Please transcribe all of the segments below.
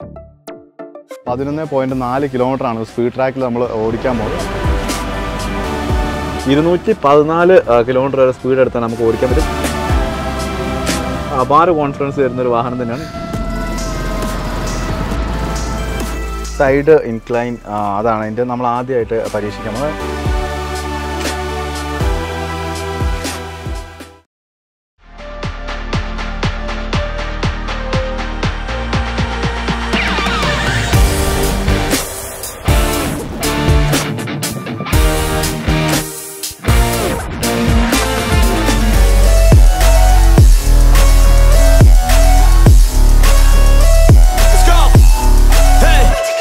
പതിനൊന്ന് പോയിന്റ് നാല് കിലോമീറ്റർ ആണ് സ്പീഡ് ട്രാക്കിൽ നമ്മൾ ഓടിക്കാൻ പോകുന്നത് ഇരുന്നൂറ്റി പതിനാല് കിലോമീറ്റർ വരെ സ്പീഡ് എടുത്താൽ നമുക്ക് ഓടിക്കാൻ പറ്റും അപാര കോൺഫിഡൻസ് തരുന്ന ഒരു വാഹനം തന്നെയാണ് സൈഡ് ഇൻക്ലൈൻ അതാണ് അതിൻ്റെ നമ്മൾ ആദ്യമായിട്ട് പരീക്ഷിക്കാൻ പോകുന്നത് Let's go. Hey.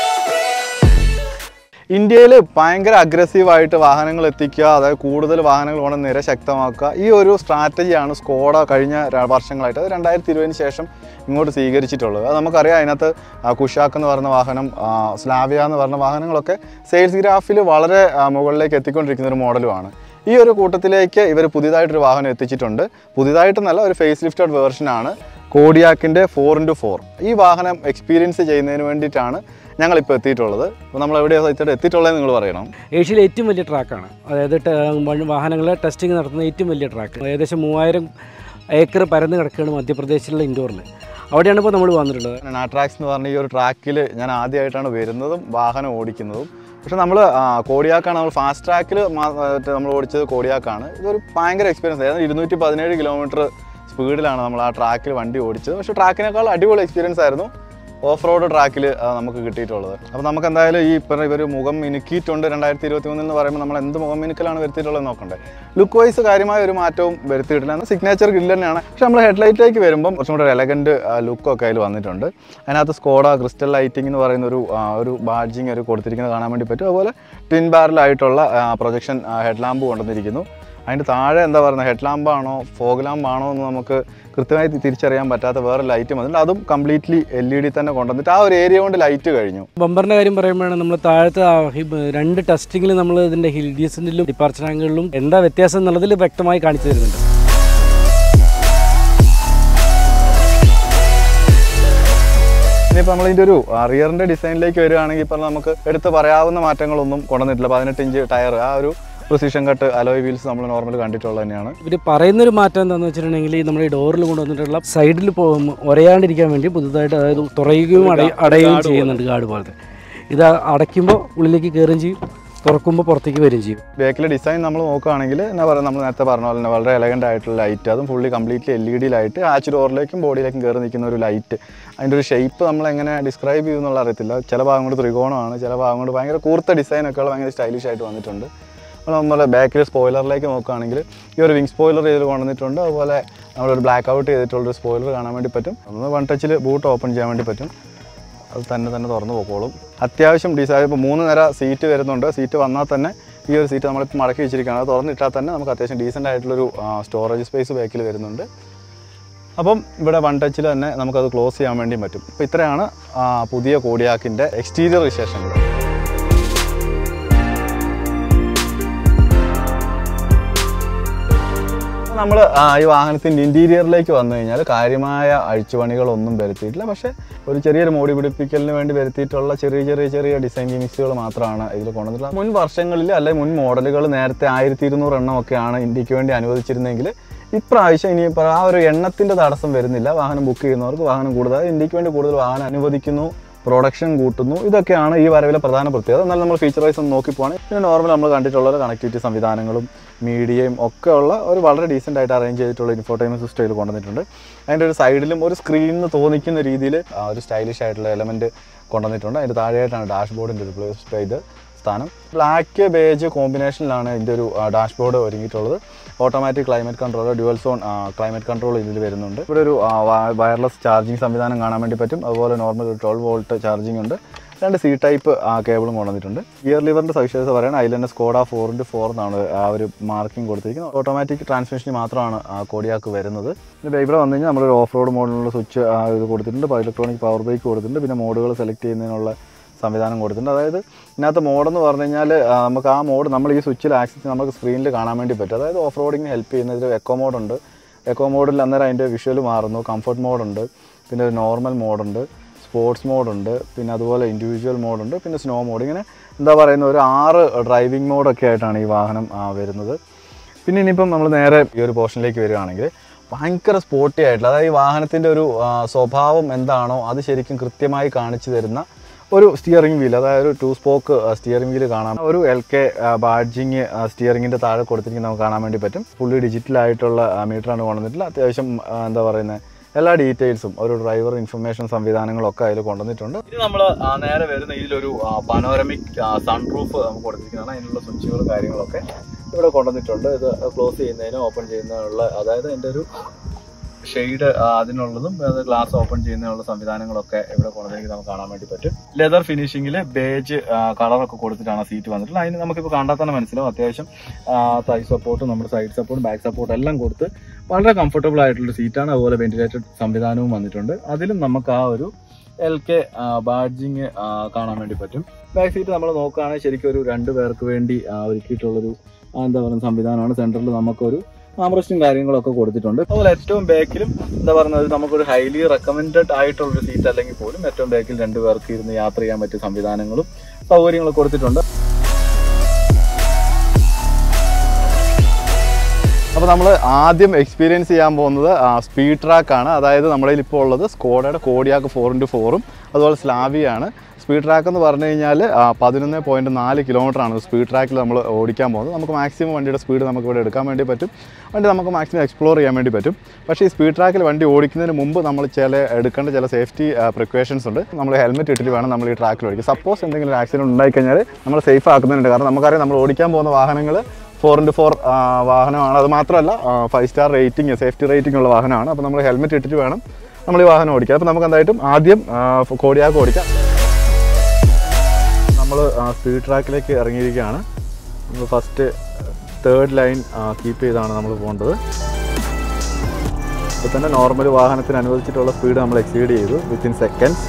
ഇന്ത്യയിൽ ഭയങ്കര അഗ്രസീവായിട്ട് വാഹനങ്ങൾ എത്തിക്കുക അതായത് കൂടുതൽ വാഹനങ്ങൾ കൊണ്ട് നിര ശക്തമാക്കുക ഈ ഒരു സ്ട്രാറ്റജിയാണ് സ്കോഡ കഴിഞ്ഞ ര- വർഷങ്ങളായിട്ട് അത് രണ്ടായിരത്തി ഇരുപതിന് ശേഷം ഇങ്ങോട്ട് സ്വീകരിച്ചിട്ടുള്ളത് അത് നമുക്കറിയാം അതിനകത്ത് ആ, കുഷാക്ക് എന്ന് പറയുന്ന വാഹനം ആ, സ്ലാവിയ എന്ന് പറയുന്ന വാഹനങ്ങളൊക്കെ സെയിൽസ് ഗ്രാഫിൽ വളരെ ആ, മുകളിലേക്ക് എത്തിക്കൊണ്ടിരിക്കുന്ന ഒരു മോഡലുമാണ് ഈ ഒരു കൂട്ടത്തിലേക്ക് ഇവർ പുതിയതായിട്ടൊരു വാഹനം എത്തിച്ചിട്ടുണ്ട് പുതിയതായിട്ടെന്നല്ല ഒരു ഫേസ് ലിഫ്റ്റഡ് വേർഷനാണ് കോഡിയാക്കിൻ്റെ ഫോർ ഇൻറ്റു ഫോർ ഈ വാഹനം എക്സ്പീരിയൻസ് ചെയ്യുന്നതിന് വേണ്ടിയിട്ടാണ് ഞങ്ങളിപ്പോൾ എത്തിയിട്ടുള്ളത് അപ്പോൾ നമ്മൾ എവിടെയാണ് എത്തിയിട്ട് എത്തിയിട്ടുള്ളത് നിങ്ങൾ പറയണം ഏഷ്യയിലെ ഏറ്റവും വലിയ ട്രാക്കാണ് അതായത് ടെ- വൺ- വാഹനങ്ങളെ ടെസ്റ്റിംഗ് നടത്തുന്ന ഏറ്റവും വലിയ ട്രാക്ക് ഏകദേശം മൂവായിരം ഏക്കർ പരന്ന് കിടക്കുകയാണ് മധ്യപ്രദേശിലുള്ള ഇൻഡോറിൽ അവിടെയാണ് ഇപ്പോൾ നമ്മൾ വന്നിട്ടുള്ളത് നാട്രാക്സ് എന്ന് പറഞ്ഞ ഈ ഒരു ട്രാക്കിൽ ഞാൻ ആദ്യമായിട്ടാണ് വരുന്നതും വാഹനം ഓടിക്കുന്നതും പക്ഷെ നമ്മൾ കോടിയാക്കാണ് നമ്മൾ ഫാസ്റ്റ് ട്രാക്കിൽ നമ്മൾ ഓടിച്ചത് കോടിയാക്കാണ് ഇതൊരു ഭയങ്കര എക്സ്പീരിയൻസ് ആയിരുന്നു ഇരുന്നൂറ്റി പതിനേഴ് കിലോമീറ്റർ സ്പീഡിലാണ് നമ്മൾ ആ ട്രാക്കിൽ വണ്ടി ഓടിച്ചത് പക്ഷേ ട്രാക്കിനേക്കാൾ അടിപൊളി എക്സ്പീരിയൻസ് ആയിരുന്നു ഓഫ് റോഡ് ട്രാക്കിൽ നമുക്ക് കിട്ടിയിട്ടുള്ളത് അപ്പോൾ നമുക്ക് എന്തായാലും ഈ പറഞ്ഞ ഇവർ മുഖം മിനുക്കിയിട്ടുണ്ട് രണ്ടായിരത്തി ഇരുപത്തി മൂന്നിൽ എന്ന് പറയുമ്പോൾ നമ്മൾ എന്ത് മുഖം മിനുക്കലാണ് വരുത്തിയിട്ടുള്ളത് നോക്കണ്ടേ ലുക്ക് വൈസ് കാര്യമായ ഒരു മാറ്റവും വരുത്തിയിട്ടില്ല എന്നാൽ സിഗ്നേച്ചർ ഗ്രില്ല് തന്നെയാണ് പക്ഷേ നമ്മൾ ഹെഡ്ലൈറ്റിലേക്ക് വരുമ്പം കുറച്ചും കൂടെ എലഗൻറ്റ് ലുക്കൊക്കെ അതിൽ വന്നിട്ടുണ്ട് അതിനകത്ത് സ്കോഡ ക്രിസ്റ്റൽ ലൈറ്റിംഗ് എന്ന് പറയുന്ന ഒരു ആ, ഒരു ബാഡ്ജിങ് ഒരു കൊടുത്തിരിക്കുന്നത് കാണാൻ വേണ്ടി പറ്റും അതുപോലെ ട്വിൻ ബാരലായിട്ടുള്ള പ്രൊജക്ഷൻ ഹെഡ് ലാമ്പ് കൊണ്ടുവന്നിരിക്കുന്നു അതിൻ്റെ താഴെ എന്താ പറയുന്നത് ഹെഡ് ലാമ്പാണോ ഫോഗ് ലാമ്പാണോ എന്ന് നമുക്ക് കൃത്യമായി തി- തിരിച്ചറിയാൻ പറ്റാത്ത വേറെ ലൈറ്റ് വന്നിട്ടുണ്ട് അതും കംപ്ലീറ്റ്ലി എൽ ഇ ഡി തന്നെ കൊണ്ടുവന്നിട്ട് ആ ഒരു ഏരിയ കൊണ്ട് ലൈറ്റ് കഴിഞ്ഞു ബമ്പറിൻ്റെ കാര്യം പറയുമ്പോഴാണ് നമ്മൾ താഴത്തെ ആ ഹിബ് രണ്ട് ടെസ്റ്റിങ്ങിൽ നമ്മൾ ഇതിൻ്റെ ഹിൽ ഡീസൻറ്റിലും ഡിപ്പാർച്ചർ ആംഗിളിലും എന്താ വ്യത്യാസം എന്നുള്ളതിൽ വ്യക്തമായി കാണിച്ചു തരുന്നുണ്ട് ഇനിയിപ്പോൾ നമ്മളിതിൻ്റെ ഒരു റിയറിൻ്റെ ഡിസൈനിലേക്ക് വരികയാണെങ്കിൽ ഇപ്പോൾ നമുക്ക് എടുത്ത് പറയാവുന്ന മാറ്റങ്ങളൊന്നും കൊണ്ടുവന്നിട്ടില്ല പതിനെട്ട് ഇഞ്ച് ടയർ ആ ഒരു പൊസിഷൻ കട്ട് അലോയ് വീൽസ് നമ്മൾ നോർമൽ കണ്ടിട്ടുള്ളത് തന്നെയാണ് ഇവർ പറയുന്നൊരു മാറ്റം എന്താണെന്ന് വെച്ചിട്ടുണ്ടെങ്കിൽ ഈ നമ്മുടെ ഈ ഡോറിൽ കൊണ്ടുവന്നിട്ടുള്ള സൈഡിൽ പോകും ഉരയാണ്ടിരിക്കാൻ വേണ്ടി പുതുതായിട്ട് അതായത് തുറയുകയും അടയ അടയുകയും ചെയ്യുന്നുണ്ട് ഗാർഡ് പോലത്തെ ഇത് അടയ്ക്കുമ്പോൾ ഉള്ളിലേക്ക് കയറുകയും ചെയ്യും തുറക്കുമ്പോൾ പുറത്തേക്ക് വരികയും ചെയ്യും ബേക്കിലെ ഡിസൈൻ നമ്മൾ നോക്കുകയാണെങ്കിൽ എന്നാ പറയുക നമ്മൾ നേരത്തെ പറഞ്ഞ പോലെ തന്നെ വളരെ എലഗൻ്റ് ആയിട്ടുള്ള ലൈറ്റ് അതും fully completely L E D light ആച്ച് ഡോറിലേക്കും ബോഡിയിലേക്കും കയറി നിൽക്കുന്ന ഒരു ലൈറ്റ് അതിൻ്റെ ഒരു ഷേപ്പ് നമ്മൾ എങ്ങനെ ഡിസ്ക്രൈബ് ചെയ്യുന്നുള്ള അറിയത്തില്ല ചില ഭാഗം കൊണ്ട് ത്രികോണമാണ് ചില ഭാഗം കൊണ്ട് ഭയങ്കര കൂർത്ത ഡിസൈനൊക്കെ ഉള്ള ഭയങ്കര സ്റ്റൈലിഷ് ആയിട്ട് വന്നിട്ടുണ്ട് അപ്പോൾ നമ്മൾ ബാക്കിൽ സ്പോയിലറിലേക്ക് നോക്കുകയാണെങ്കിൽ ഈ ഒരു വിങ് സ്പോയിലർ ചെയ്ത് കൊണ്ടുവന്നിട്ടുണ്ട് അതുപോലെ നമ്മളൊരു ബ്ലാക്ക് ഔട്ട് ചെയ്തിട്ടുള്ളൊരു സ്പോയിലർ കാണാൻ വേണ്ടി പറ്റും ഒന്ന് വൺ ടച്ചിൽ ബൂട്ട് ഓപ്പൺ ചെയ്യാൻ വേണ്ടി പറ്റും അത് തന്നെ തന്നെ തുറന്നു പോക്കോളും അത്യാവശ്യം ഡിസൈൻ ഇപ്പോൾ മൂന്ന് നിര സീറ്റ് വരുന്നുണ്ട് സീറ്റ് വന്നാൽ തന്നെ ഈ ഒരു സീറ്റ് നമ്മളിപ്പോൾ മടക്കി വെച്ചിരിക്കുകയാണ് അത് തുറന്നിട്ടാൽ തന്നെ നമുക്ക് അത്യാവശ്യം ഡീസൻ്റ് ആയിട്ടുള്ളൊരു സ്റ്റോറേജ് സ്പേസ് ബാക്കിൽ വരുന്നുണ്ട് അപ്പം ഇവിടെ വൺ ടച്ചിൽ തന്നെ നമുക്കത് ക്ലോസ് ചെയ്യാൻ വേണ്ടിയും പറ്റും അപ്പോൾ ഇത്രയാണ് ആ, പുതിയ കോഡിയാക്കിൻ്റെ എക്സ്റ്റീരിയർ വിശേഷങ്ങൾ നമ്മൾ ഈ വാഹനത്തിൻ്റെ ഇൻറ്റീരിയറിലേക്ക് വന്നു കഴിഞ്ഞാൽ കാര്യമായ അഴിച്ചുപണികളൊന്നും വരുത്തിയിട്ടില്ല പക്ഷേ ഒരു ചെറിയൊരു മോടി പിടിപ്പിക്കലിന് വേണ്ടി വരുത്തിയിട്ടുള്ള ചെറിയ ചെറിയ ചെറിയ ഡിസൈൻ ഗിമിക്സുകൾ മാത്രമാണ് ഇതിൽ കൊണ്ടുവന്നിട്ടുള്ളത് മുൻ വർഷങ്ങളിൽ അല്ലെങ്കിൽ മുൻ മോഡലുകൾ നേരത്തെ ആയിരത്തി ഇരുന്നൂറ് എണ്ണം ഒക്കെയാണ് ഇന്ത്യക്ക് വേണ്ടി അനുവദിച്ചിരുന്നെങ്കിൽ ഇപ്രാവശ്യം ഇനി ആ ഒരു എണ്ണത്തിൻ്റെ തടസ്സം വരുന്നില്ല വാഹനം ബുക്ക് ചെയ്യുന്നവർക്ക് വാഹനം കൂടുതൽ ഇന്ത്യക്ക് വേണ്ടി കൂടുതൽ വാഹനം അനുവദിക്കുന്നു പ്രൊഡക്ഷൻ കൂട്ടുന്നു ഇതൊക്കെയാണ് ഈ വരവിലെ പ്രധാന പ്രത്യേകത എന്നാൽ നമ്മൾ ഫീച്ചർ വൈസ് ഒന്ന് നോക്കി പോവാണെങ്കിൽ പിന്നെ നോർമൽ നമ്മൾ കണ്ടിട്ടുള്ള കണക്ടിവിറ്റി സംവിധാനങ്ങളും മീഡിയയും ഒക്കെ ഉള്ള ഒരു വളരെ ഡീസൻ്റ് ആയിട്ട് അറേഞ്ച് ചെയ്തിട്ടുള്ള ഇൻഫോർടൈൻമെൻറ്റ് സിസ്റ്റം ഇതിൽ കൊണ്ടുവന്നിട്ടുണ്ട് അതിൻ്റെ ഒരു സൈഡിലും ഒരു സ്ക്രീനിൽ തോന്നിക്കുന്ന രീതിയിൽ ഒരു സ്റ്റൈലിഷ് ആയിട്ടുള്ള എലമെൻറ്റ് കൊണ്ടുവന്നിട്ടുണ്ട് അതിൻ്റെ താഴെയായിട്ടാണ് ഡാഷ്ബോർഡിൻ്റെ ഒരു പ്ലേസ് ഇത് സ്ഥാനം ബ്ലാക്ക് ബേജ് കോമ്പിനേഷനിലാണ് ഇതിൻ്റെ ഒരു ഡാഷ്ബോർഡ് ഒരുങ്ങിയിട്ടുള്ളത് automatic climate control dual zone climate control ഇതിൽ വരുന്നുണ്ട് ഇവിടെ ഒരു വയർലെസ് ചാർജിങ് സംവിധാനം കാണാൻ വേണ്ടി പറ്റും അതുപോലെ നോർമൽ ഒരു ട്വൽവ് വോൾട്ട് ചാർജിങ് ഉണ്ട് രണ്ട് സി ടൈപ്പ് കേബിളും കൊണ്ടുവന്നിട്ടുണ്ട് ഗിയർ ലിവറിൻ്റെ സവിശേഷത പറയുകയാണ് അതിൽ തന്നെ സ്കോഡ ഫോർ ഇൻറ്റു ഫോർ എന്നാണ് ആ ഒരു മാർക്കിംഗ് കൊടുത്തിരിക്കുന്നത് ഓട്ടോമാറ്റിക് ട്രാൻസ്മിഷന് മാത്രമാണ് ആ കോഡിയാക്ക് വരുന്നത് പിന്നെ ഇവിടെ വന്നു കഴിഞ്ഞാൽ നമ്മളൊരു ഓഫ് റോഡ് മോഡിലുള്ള സ്വിച്ച് ഇത് കൊടുത്തിട്ടുണ്ട് ഇലക്ട്രോണിക് പവർ ബ്രേക്ക് കൊടുത്തിട്ടുണ്ട് പിന്നെ മോഡുകൾ സെലക്ട് ചെയ്യുന്നതിനുള്ള സംവിധാനം കൊടുത്തിട്ടുണ്ട് അതായത് ഇതിനകത്ത് മോഡെന്ന് പറഞ്ഞു കഴിഞ്ഞാൽ ആ, നമുക്ക് ആ മോഡ് നമ്മൾ ഈ സ്വിച്ചിൽ ആക്സസ് നമുക്ക് സ്ക്രീനിൽ കാണാൻ വേണ്ടി പറ്റും അതായത് ഓഫ് റോഡിങ്ങിന് ഹെൽപ്പ് ചെയ്യുന്ന ഇതിൽ എക്കോ മോഡുണ്ട് എക്കോ മോഡിൽ അന്നേരം അതിൻ്റെ വിഷ്വൽ മാറുന്നു കംഫർട്ട് മോഡുണ്ട് പിന്നെ ഒരു നോർമൽ മോഡുണ്ട് സ്പോർട്സ് മോഡുണ്ട് പിന്നെ അതുപോലെ ഇൻഡിവിജ്വൽ മോഡുണ്ട് പിന്നെ സ്നോ മോഡ് ഇങ്ങനെ എന്താ പറയുന്ന ഒരു ആറ് ഡ്രൈവിംഗ് മോഡൊക്കെ ആയിട്ടാണ് ഈ വാഹനം ആ, വരുന്നത് പിന്നെ ഇനിയിപ്പം നമ്മൾ നേരെ ഈ ഒരു പോർഷനിലേക്ക് വരികയാണെങ്കിൽ ഭയങ്കര സ്പോർട്ടി ആയിട്ടുള്ള അതായത് ഈ വാഹനത്തിൻ്റെ ഒരു ആ, സ്വഭാവം എന്താണോ അത് ശരിക്കും കൃത്യമായി കാണിച്ചു തരുന്ന ഒരു സ്റ്റിയറിംഗ് വീൽ അതായത് ഒരു ടു സ്പോക്ക് സ്റ്റിയറിംഗ് വീൽ കാണാം ഒരു എൽ കെ ബാഡ്ജിങ് സ്റ്റിയറിംഗിൻ്റെ താഴെ കൊടുത്തിരിക്കുന്നത് നമുക്ക് കാണാൻ വേണ്ടി പറ്റും ഫുള്ളി ഡിജിറ്റൽ ആയിട്ടുള്ള മീറ്ററാണ് കൊണ്ടുവന്നിട്ടുള്ളത് അത്യാവശ്യം ആ, എന്താ പറയുന്നത് എല്ലാ ഡീറ്റെയിൽസും ഒരു ഡ്രൈവർ ഇൻഫർമേഷൻ സംവിധാനങ്ങളൊക്കെ അതിൽ കൊണ്ടുവന്നിട്ടുണ്ട് ഇനി നമ്മൾ നേരെ വരുന്ന ഇതിലൊരു പനോരമിക് സൺറൂഫ് നമുക്ക് കൊടുത്തിരിക്കുന്നതാണ് അതിനുള്ള സ്വിച്ചുകൾ കാര്യങ്ങളൊക്കെ ഇവിടെ കൊണ്ടുവന്നിട്ടുണ്ട് ഇത് ക്ലോസ് ചെയ്യുന്നതിനും ഓപ്പൺ ചെയ്യുന്നതിനുള്ള അതായത് എൻ്റെ ഒരു ഷെയ്ഡ് അതിനുള്ളതും ഗ്ലാസ് ഓപ്പൺ ചെയ്യുന്നതിനുള്ള സംവിധാനങ്ങളൊക്കെ ഇവിടെ കൊണ്ടുവന്നിരിക്കുന്നത് നമുക്ക് കാണാൻ വേണ്ടി പറ്റും ലെതർ ഫിനിഷിങ്ങിൽ ബേജ് കളറൊക്കെ കൊടുത്തിട്ടാണ് സീറ്റ് വന്നിട്ടുള്ളത് അതിന് നമുക്കിപ്പോൾ കണ്ടാൽ തന്നെ മനസ്സിലാവും അത്യാവശ്യം തൈ സപ്പോർട്ടും നമ്മുടെ സൈഡ് സപ്പോർട്ടും ബാക്ക് സപ്പോർട്ടും എല്ലാം കൊടുത്ത് വളരെ കംഫർട്ടബിൾ ആയിട്ടുള്ള സീറ്റാണ് അതുപോലെ വെന്റിലേറ്റഡ് സംവിധാനവും വന്നിട്ടുണ്ട് അതിലും നമുക്ക് ആ ഒരു എൽ കെ ബാഡ്ജിങ് കാണാൻ വേണ്ടി പറ്റും ബാക്ക് സീറ്റ് നമ്മൾ നോക്കുകയാണെങ്കിൽ ശരിക്കും ഒരു രണ്ട് പേർക്ക് വേണ്ടി ആ, ഒരുക്കിയിട്ടുള്ളൊരു ആ, എന്താ പറയുക സംവിധാനമാണ് സെൻറ്ററിൽ നമുക്കൊരു ആംറസ്റ്റും കാര്യങ്ങളൊക്കെ കൊടുത്തിട്ടുണ്ട് അതുപോലെ ഏറ്റവും ബാക്കിലും എന്താ പറയുന്നത് നമുക്കൊരു ഹൈലി റെക്കമെൻഡഡ് ആയിട്ടുള്ള ഒരു സീറ്റ് അല്ലെങ്കിൽ പോലും ഏറ്റവും ബാക്കിൽ രണ്ട് പേർക്ക് ഇരുന്ന് യാത്ര ചെയ്യാൻ പറ്റിയ സംവിധാനങ്ങളും സൗകര്യങ്ങളും കൊടുത്തിട്ടുണ്ട് അപ്പോൾ നമ്മൾ ആദ്യം എക്സ്പീരിയൻസ് ചെയ്യാൻ പോകുന്നത് സ്പീഡ് ട്രാക്ക് ആണ് അതായത് നമ്മുടെ ഇപ്പോൾ ഉള്ളത് സ്കോഡയുടെ കോഡിയാക്ക് ഫോർ ഇൻറ്റു ഫോറും അതുപോലെ സ്ലാവിയാണ് സ്പീഡ് ട്രാക്ക് എന്ന് പറഞ്ഞു കഴിഞ്ഞാൽ പതിനൊന്ന് പോയിൻറ്റ് നാല് കിലോമീറ്റർ ആണ് സ്പീഡ് ട്രാക്കിൽ നമ്മൾ ഓടിക്കാൻ പോകുന്നത് നമുക്ക് മാക്സിമം വണ്ടിയുടെ സ്പീഡ് നമുക്ക് ഇവിടെ എടുക്കാൻ വേണ്ടി പറ്റും വണ്ടി നമുക്ക് മാക്സിമം എക്സ്പ്ലോർ ചെയ്യാൻ വേണ്ടി പറ്റും പക്ഷേ ഈ സ്പീഡ് ട്രാക്കിൽ വണ്ടി ഓടിക്കുന്നതിന് മുമ്പ് നമ്മൾ ചില എടുക്കേണ്ട ചില സേഫ്റ്റി പ്രിക്കോഷൻസ് ഉണ്ട് നമ്മൾ ഹെൽമെറ്റ് ഇട്ടിട്ട് വേണം നമ്മൾ ഈ ട്രാക്കിൽ ഓടിക്കുക സപ്പോസ് എന്തെങ്കിലും ഒരു ആക്സിഡൻറ്റ് ഉണ്ടായിക്കഴിഞ്ഞാൽ നമ്മൾ സേഫ് ആക്കുന്നുണ്ട് കാരണം നമുക്കറിയാം നമ്മൾ ഓടിക്കാൻ പോകുന്ന വാഹനങ്ങൾ ഫോർ ഇൻറ്റു ഫോർ വാഹനമാണ് അത് മാത്രമല്ല five star rating safety rating ഉള്ള വാഹനമാണ് അപ്പോൾ നമ്മൾ ഹെൽമെറ്റ് ഇട്ടിട്ട് വേണം നമ്മൾ ഈ വാഹനം ഓടിക്കുക അപ്പോൾ നമുക്ക് എന്തായിട്ടും ആദ്യം കോടിയാക്ക് ഓടിക്കാം നമ്മൾ സ്പീഡ് ട്രാക്കിലേക്ക് ഇറങ്ങിയിരിക്കുകയാണ് നമ്മൾ ഫസ്റ്റ് തേർഡ് ലൈൻ കീപ്പ് ചെയ്താണ് നമ്മൾ പോകേണ്ടത് ഇപ്പോൾ തന്നെ നോർമൽ വാഹനത്തിന് അനുവദിച്ചിട്ടുള്ള സ്പീഡ് നമ്മൾ എക്സീഡ് ചെയ്തു വിത്തിൻ സെക്കൻഡ്സ്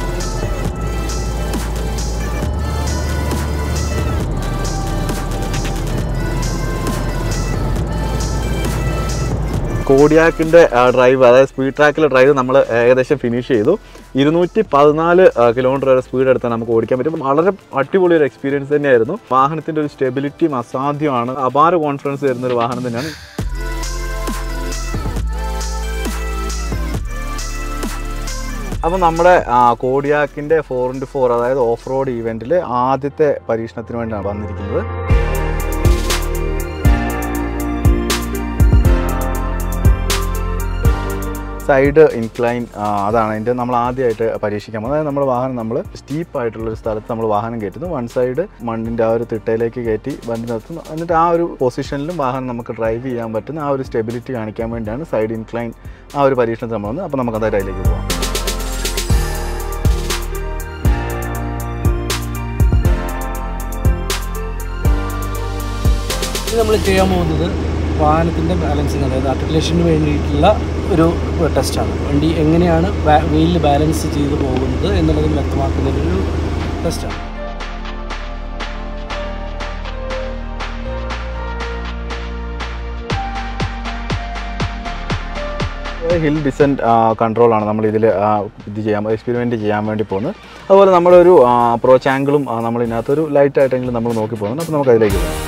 കോഡിയാക്കിൻ്റെ ഡ്രൈവ് അതായത് സ്പീഡ് ട്രാക്കിലെ ഡ്രൈവ് നമ്മൾ ഏകദേശം ഫിനിഷ് ചെയ്തു ഇരുന്നൂറ്റി പതിനാല് കിലോമീറ്റർ വരെ സ്പീഡ് എടുത്താൽ നമുക്ക് ഓടിക്കാൻ പറ്റും വളരെ അടിപൊളി ഒരു എക്സ്പീരിയൻസ് തന്നെയായിരുന്നു വാഹനത്തിൻ്റെ ഒരു സ്റ്റെബിലിറ്റിയും അസാധ്യമാണ് അപാര കോൺഫിഡൻസ് തരുന്ന ഒരു വാഹനം തന്നെയാണ് അപ്പോൾ നമ്മുടെ ആ, കോഡിയാക്കിൻ്റെ ഫോർ ഇൻറ്റു ഫോർ അതായത് ഓഫ് റോഡ് ഈവെൻറ്റിൽ ആദ്യത്തെ പരീക്ഷണത്തിന് വേണ്ടിയാണ് വന്നിരിക്കുന്നത് സൈഡ് ഇൻക്ലൈൻ അതാണ് അതിൻ്റെ നമ്മൾ ആദ്യമായിട്ട് പരീക്ഷിക്കാൻ പോകുന്നത് അതായത് നമ്മുടെ വാഹനം നമ്മൾ സ്റ്റീപ്പ് ആയിട്ടുള്ള ഒരു സ്ഥലത്ത് നമ്മൾ വാഹനം കയറ്റുന്നു വൺ സൈഡ് മണ്ണിൻ്റെ ആ ഒരു തിട്ടയിലേക്ക് കയറ്റി വണ്ടി നിർത്തുന്നു എന്നിട്ട് ആ ഒരു പൊസിഷനിലും വാഹനം നമുക്ക് ഡ്രൈവ് ചെയ്യാൻ പറ്റുന്ന ആ ഒരു സ്റ്റെബിലിറ്റി കാണിക്കാൻ വേണ്ടിയാണ് സൈഡ് ഇൻക്ലൈൻ ആ ഒരു പരീക്ഷണത്തിൽ നമ്മൾ വന്നത് അപ്പോൾ നമുക്ക് അതായത് അതിലേക്ക് പോകാം ഇത് നമ്മൾ ചെയ്യാൻ പോകുന്നത് വാഹനത്തിൻ്റെ ബാലൻസിങ് അതായത് ആർട്ടിക്കുലേഷന് വേണ്ടിയിട്ടുള്ള ഒരു ടെസ്റ്റാണ് വണ്ടി എങ്ങനെയാണ് വെയിലിൽ ബാലൻസ് ചെയ്ത് പോകുന്നത് എന്നുള്ളത് വ്യക്തമാക്കുന്നതിനൊരു ടെസ്റ്റാണ് ഹിൽ ഡിസെൻറ്റ് കൺട്രോളാണ് നമ്മൾ ഇതിൽ ഇത് ചെയ്യാൻ എക്സ്പെരിമെൻറ്റ് ചെയ്യാൻ വേണ്ടി പോകുന്നത് അതുപോലെ നമ്മളൊരു അപ്രോച്ച് ആംഗിളും നമ്മൾ ഇതിനകത്തൊരു ലൈറ്റ് ആയിട്ടെങ്കിലും നമ്മൾ നോക്കി പോകുന്നുണ്ട് അപ്പോൾ നമുക്ക് അതിലേക്ക് പോകാം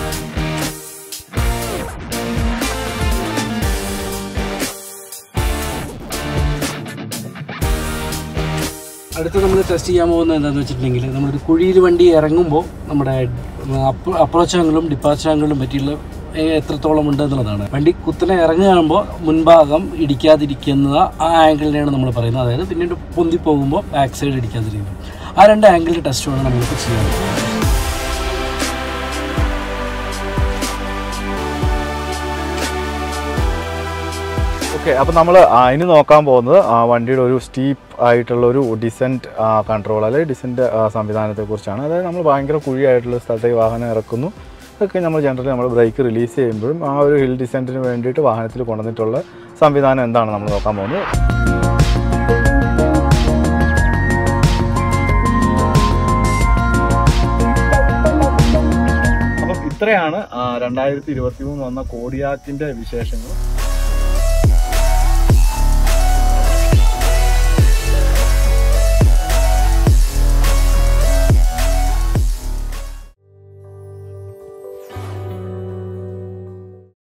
അടുത്ത് നമ്മൾ ടെസ്റ്റ് ചെയ്യാൻ പോകുന്നത് എന്താണെന്ന് വെച്ചിട്ടുണ്ടെങ്കിൽ നമ്മളൊരു കുഴിയിൽ വണ്ടി ഇറങ്ങുമ്പോൾ നമ്മുടെ അപ്രോച്ച് ആംഗിളും ഡിപ്പാർച്ചർ ആംഗിളും പറ്റിയുള്ള ഏ- എത്രത്തോളം ഉണ്ട് എന്നുള്ളതാണ് വണ്ടി കുത്തനെ ഇറങ്ങുമ്പോൾ മുൻഭാഗം ഇടിക്കാതിരിക്കുന്ന ആ ആംഗിളിനെയാണ് നമ്മൾ പറയുന്നത് അതായത് പിന്നീട് പൊന്തി പോകുമ്പോൾ ബാക്ക് സൈഡ് ഇടിക്കാതിരിക്കുന്നത് ആ രണ്ട് ആംഗിളിൻ്റെ ടെസ്റ്റുമാണ് നമ്മൾക്ക് ചെയ്യുന്നത് ഓക്കെ അപ്പോൾ നമ്മൾ ഇനി നോക്കാൻ പോകുന്നത് ആ, വണ്ടിയുടെ ഒരു സ്റ്റീപ്പ് ആയിട്ടുള്ള ഒരു ഡിസെൻറ്റ് കൺട്രോൾ അല്ലെങ്കിൽ ഡിസെൻറ്റ് സംവിധാനത്തെക്കുറിച്ചാണ് അതായത് നമ്മൾ ഭയങ്കര കുഴിയായിട്ടുള്ള സ്ഥലത്തേക്ക് വാഹനം ഇറക്കുന്നു ഇതൊക്കെ നമ്മൾ ജനറലി നമ്മൾ ബ്രേക്ക് റിലീസ് ചെയ്യുമ്പോഴും ആ ഒരു ഹിൽ ഡിസെൻറ്റിന് വേണ്ടിയിട്ട് വാഹനത്തിൽ കൊണ്ടുവന്നിട്ടുള്ള സംവിധാനം എന്താണ് നമ്മൾ നോക്കാൻ പോകുന്നത് അപ്പം ഇത്രയാണ് രണ്ടായിരത്തി ഇരുപത്തി മൂന്ന് വന്ന കോടിയാക്കിൻ്റെ വിശേഷങ്ങൾ